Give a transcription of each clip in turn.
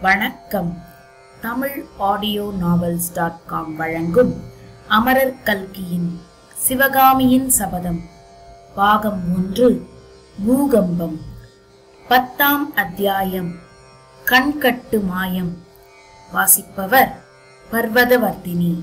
வணக்கம் Tamil audio novels dot com வழங்கும் அமரர் கல்கியின் சிவகாமியின் சபதம் பாகம் ஒன்று பூகம்பம் பத்தாம் அத்தியாயம் கண்கட்டு மாயம் வாசிப்பவர் பர்வதவர்த்தினி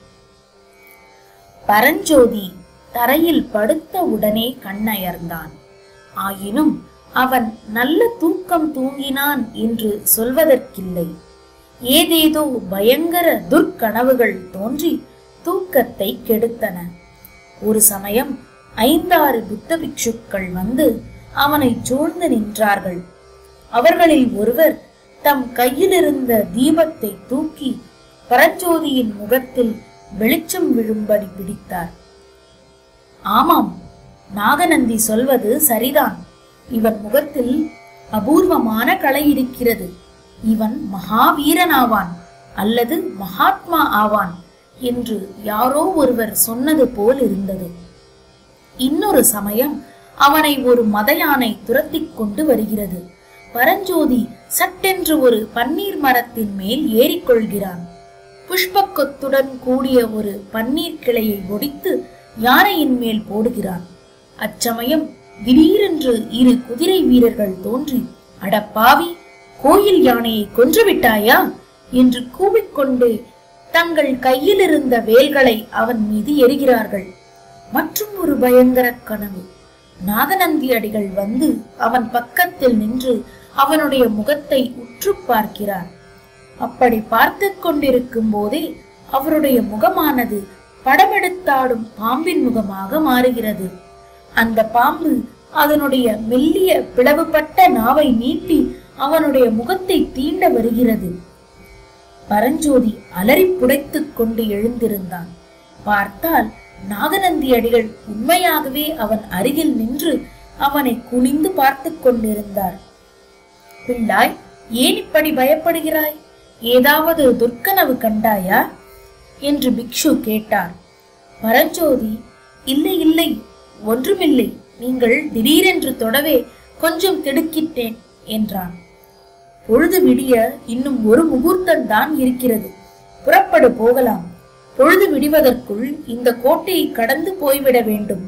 பரஞ்சோதி தரையில் படுத்த உடனே கண்ணயர்ந்தான் ஆயினும் அவன் நல்ல தூக்கம் தூங்கினான் என்று சொல்வதற்கில்லை ஏதேதோ பயங்கர துர்க்கனவுகள் தோன்றி தூக்கத்தை கெடுத்தன ஒரு சமயம் ஐந்தாறு புத்த பிக்ஷுக்கள் வந்து அவனை சூழ்ந்து நின்றார்கள் அவர்களில் ஒருவர் தம் கையிலிருந்த தீபத்தை தூக்கி பரஞ்சோதியின் முகத்தில் வெளிச்சம் விழும்படி பிடித்தார் ஆமாம் நாகநந்தி சொல்வது சரிதான் இவன் முகத்தில் அபூர்வமான கலை இருக்கிறது இவன் மகாவீரனாவான் அல்லது மகாத்மா ஆவான் என்று யாரோ ஒருவர் சொன்னது போல் இருந்தது இன்னொரு சமயம் அவனை ஒரு மத யானை துரத்திக் கொண்டு வருகிறது பரஞ்சோதி சட்டென்று ஒரு பன்னீர் மரத்தின் மேல் ஏறிக்கொள்கிறான் புஷ்பக்கொத்துடன் கூடிய ஒரு பன்னீர் கிளையை ஒடித்து யானையின் மேல் போடுகிறான் அச்சமயம் திடீரென்று இரு குதிரை வீரர்கள் தோன்றி அடப்பாவி கோயில் யானையை கொன்று விட்டாயா என்று கூவிக்கொண்டு தங்கள் கையில் இருந்த வேல்களை அவன் மீது எரிகிறார்கள் மற்றும் ஒரு பயங்கர கனவு நாகநந்தி அடிகள் வந்து அவன் பக்கத்தில் நின்று அவனுடைய முகத்தை உற்று பார்க்கிறார் அப்படி பார்த்து கொண்டிருக்கும் போதே அவருடைய முகமானது படமெடுத்தாடும் பாம்பின் முகமாக மாறுகிறது அந்த பாம்பு அதனுடைய மெல்லிய பிளவுபட்ட நாவை நீட்டி அவனுடைய முகத்தை தீண்ட வருகிறது பரஞ்சோதி அலறி புடைத்துக் கொண்டு எழுந்திருந்தான் பார்த்தால் நாகநந்தி அடிகள் உண்மையாகவே அவன் அருகில் நின்று அவனை குனிந்து பார்த்து கொண்டிருந்தார் பிள்ளாய் ஏன் இப்படி பயப்படுகிறாய் ஏதாவது துர்க்கனவு கண்டாயா என்று பிக்ஷு கேட்டார் பரஞ்சோதி இல்லை இல்லை ஒன்றுமில்லை நீங்கள் திடீரென்று தொடவே கொஞ்சம் திடுக்கிட்டேன் என்றான் பொழுது விடிய இன்னும் ஒரு முகூர்த்தம் தான் இருக்கிறது புறப்படு போகலாம் பொழுது விடிவதற்குள் இந்த கோட்டையை கடந்து போய்விட வேண்டும்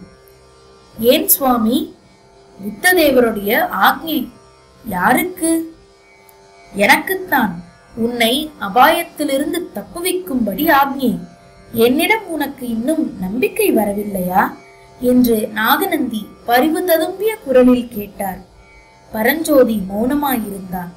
ஏன் சுவாமி புத்ததேவருடைய ஆக்ஞை யாருக்கு எனக்குத்தான் உன்னை அபாயத்திலிருந்து தப்புவிக்கும்படி ஆக்ஞை என்னிடம் உனக்கு இன்னும் நம்பிக்கை வரவில்லையா என்று நாகநந்தி பரிவு ததும்பிய குரலில் கேட்டார் பரஞ்சோதி மௌனமாயிருந்தான்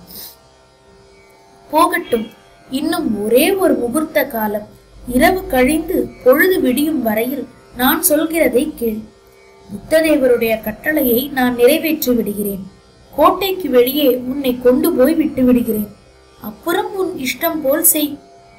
போகட்டும் இன்னும் ஒரே ஒரு முகூர்த்த காலம் இரவு கழிந்து பொழுது விடியும் வரையில் நான் சொல்கிறதை கேள் புத்ததேவருடைய கட்டளையை நான் நிறைவேற்றி விடுகிறேன் கோட்டைக்கு வெளியே உன்னை கொண்டு போய் விட்டு விடுகிறேன் அப்புறம் உன் இஷ்டம் போல் செய்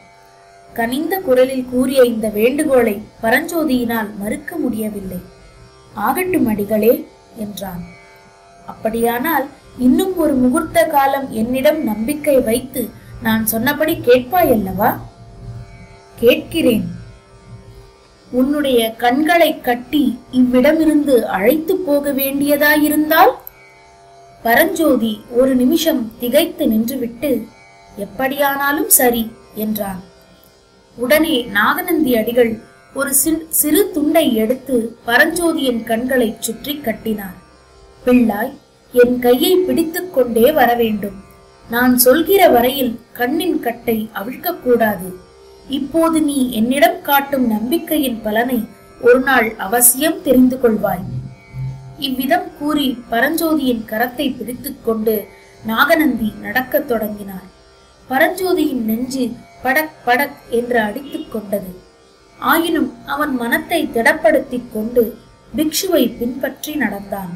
கனிந்த குரலில் கூறிய இந்த வேண்டுகோளை பரஞ்சோதியினால் மறுக்க முடியவில்லை ஆகட்டும் அடிகளே என்றான் அப்படியானால் இன்னும் ஒரு முகூர்த்த காலம் என்னிடம் நம்பிக்கை வைத்து நான் சொன்னபடி கேட்பாய் அல்லவா கேட்கிறேன் உன்னுடைய கண்களை கட்டி இவ்விடமிருந்து அழைத்து போக வேண்டியதாயிருந்தால் பரஞ்சோதி ஒரு நிமிஷம் திகைத்து நின்றுவிட்டு எப்படியானாலும் சரி என்றான் உடனே நாகநந்தி அடிகள் ஒரு சிறு துண்டை எடுத்து பரஞ்சோதியின் கண்களை சுற்றி கட்டினார் பிள்ளாய் என் கையை பிடித்துக் கொண்டே வர வேண்டும் நான் சொல்கிற வரையில் கண்ணின் கட்டை அவிழ்க்கக்கூடாது இப்போது நீ என்னிடம் காட்டும் நம்பிக்கையின் பலனை ஒரு நாள் அவசியம் தெரிந்து கொள்வாய் இவ்விதம் கூறி பரஞ்சோதியின் கரத்தை பிடித்துக் கொண்டு நாகநந்தி நடக்கத் தொடங்கினார் பரஞ்சோதியின் நெஞ்சு படக் படக் என்று அடித்துக் கொண்டது ஆயினும் அவன் மனத்தை திடப்படுத்திக் கொண்டு பிக்ஷுவை பின்பற்றி நடந்தான்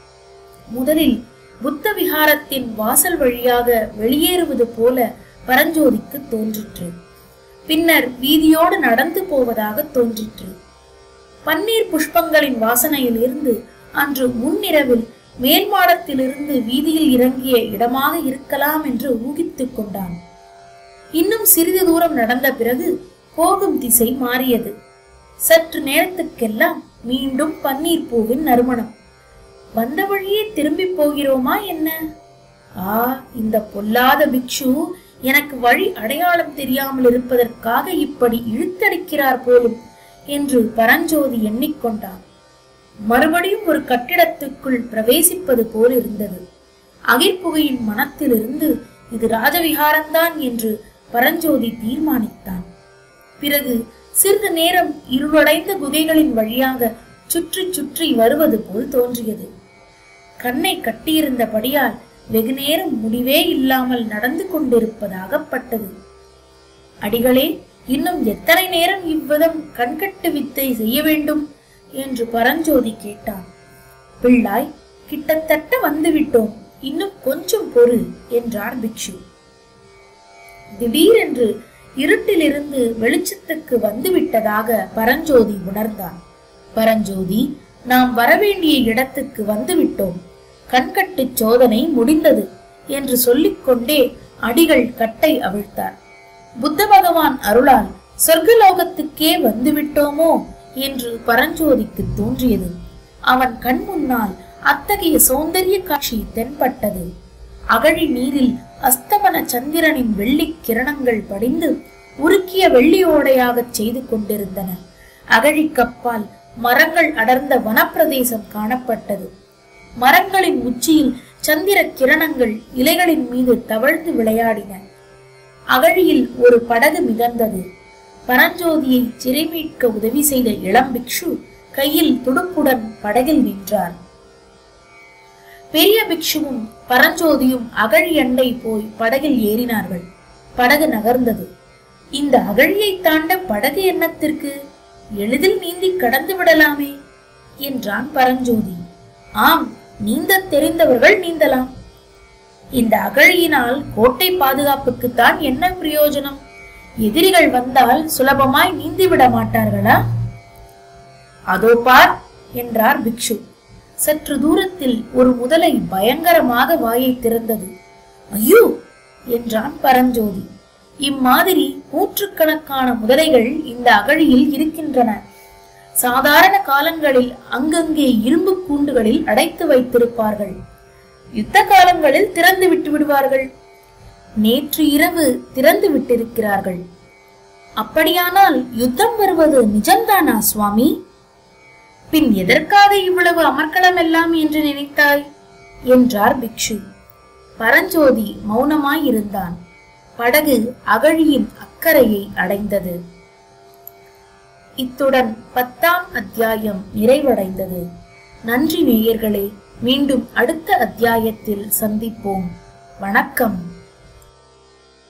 முதலில் புத்த விகாரத்தின் வாசல் வழியாக வெளியேறுவது போல பரஞ்சோதிக்கு தோன்றிற்று பின்னர் வீதியோடு நடந்து போவதாக தோன்றிற்று பன்னீர் புஷ்பங்களின் வாசனையில் இருந்து அன்று முன்னிரவில் மேல் மாடத்திலிருந்து வீதியில் இறங்கிய இடமாக இருக்கலாம் என்று ஊகித்துக் கொண்டான் இன்னும் சிறிது தூரம் நடந்த பிறகு போகும் திசை மாறியது சற்று நேரத்துக்கெல்லாம் மீண்டும் பன்னீர் பூவின் நறுமணம் வந்த வழியே திரும்பி போகிறோமா என்ன ஆ இந்த பொல்லாத பிக்ஷு எனக்கு வழி அடையாளம் தெரியாமல் இருப்பதற்காக இப்படி இழுத்தடிக்கிறார் போலும் என்று பரஞ்சோதி எண்ணிக்கொண்டான் மறுபடியும் ஒரு கட்டிடத்துக்குள் பிரவேசிப்பது போல் இருந்தது அகிர்புகையின் மனத்திலிருந்து இது ராஜவிகாரம்தான் என்று பரஞ்சோதி தீர்மானித்தான் பிறகு சிறிது நேரம் இருளடைந்த குகைகளின் வழியாக சுற்றி சுற்றி வருவது போல் தோன்றியது கண்ணை கட்டியிருந்தபடியால் வெகு நேரம் முடிவே இல்லாமல் நடந்து கொண்டிருப்பதாகப்பட்டது அடிகளே இன்னும் எத்தனை நேரம் இவ்விதம் கண்கட்டு வித்தை செய்ய வேண்டும் என்று பரஞ்சோதி கேட்டான் பிள்ளாய் கிட்டத்தட்ட வந்துவிட்டோம் இன்னும் கொஞ்சம் பொறு என்றார் பிக்ஷு திடீரென்று இருட்டிலிருந்து வெளிச்சத்துக்கு வந்துவிட்டதாக பரஞ்சோதி உணர்ந்தான் பரஞ்சோதி நாம் வரவேண்டிய இடத்துக்கு வந்துவிட்டோம் கண்கட்டுச் சோதனை முடிந்தது என்று சொல்லிக்கொண்டே அடிகள் கட்டை அவிழ்த்தார் புத்த பகவான் அருளால் சொர்க்கலோகத்துக்கே வந்துவிட்டோமோ என்று பரஞ்சோதிக்கு தோன்றியது அவன் கண் முன்னால் அத்தகைய சௌந்தரிய காட்சி தென்பட்டது அகழி நீரில் அஸ்தமன சந்திரனின் வெள்ளிக் கிரணங்கள் படிந்து உருக்கிய வெள்ளியோடையாகச் செய்து கொண்டிருந்தன அகழிக்கப்பால் மரங்கள் அடர்ந்த வனப்பிரதேசம் காணப்பட்டது மரங்களின் உச்சியில் சந்திர கிரணங்கள் இலைகளின் மீது தவழ்ந்து விளையாடின அகழியில் ஒரு படகு மிதந்தது பரஞ்சோதியை சிறை மீட்க உதவி செய்த இளம் பிக்ஷு கையில் துடுப்புடன் படகில் நின்றார் பெரிய பிக்ஷுவும் பரஞ்சோதியும் அகழி அண்டை போய் படகில் ஏறினார்கள் படகு நகர்ந்தது இந்த அகழியை தாண்ட படகு எண்ணத்திற்கு எளிதில் நீந்தி கடந்து விடலாமே என்றான் பரஞ்சோதி ஆம் நீந்தத் தெரிந்தவர்கள் நீந்தலாம் இந்த அகழியினால் கோட்டை பாதுகாப்புக்குத்தான் என்ன பிரயோஜனம் எதிரிகள் வந்தால் சுலபமாய் நீந்திவிட மாட்டார்களா அதோ பார் என்றார் பிக்ஷு சற்று தூரத்தில் ஒரு முதலை பயங்கரமாக வாயை திறந்தது ஐயோ என்றான் பரஞ்சோதி இம்மாதிரி நூற்றுக்கணக்கான முதலைகள் இந்த அகழியில் இருக்கின்றன சாதாரண காலங்களில் அங்கங்கே இரும்பு கூண்டுகளில் அடைத்து வைத்திருப்பார்கள் யுத்த காலங்களில் திறந்து விட்டு விடுவார்கள் நேற்று இரவு திறந்து விட்டிருக்கிறார்கள் அப்படியானால் யுத்தம் வருவது நிஜம்தானா சுவாமி பின் எதற்காக இவ்வளவு அமர்க்களம் எல்லாம் என்று நினைத்தாய் என்றார் பிக்ஷு பரஞ்சோதி மௌனமாயிருந்தான் படகு அகழியின் அக்கறையை அடைந்தது இத்துடன் பத்தாம் அத்தியாயம் நிறைவடைந்தது நன்றி நேயர்களே மீண்டும் அடுத்த அத்தியாயத்தில் சந்திப்போம் வணக்கம்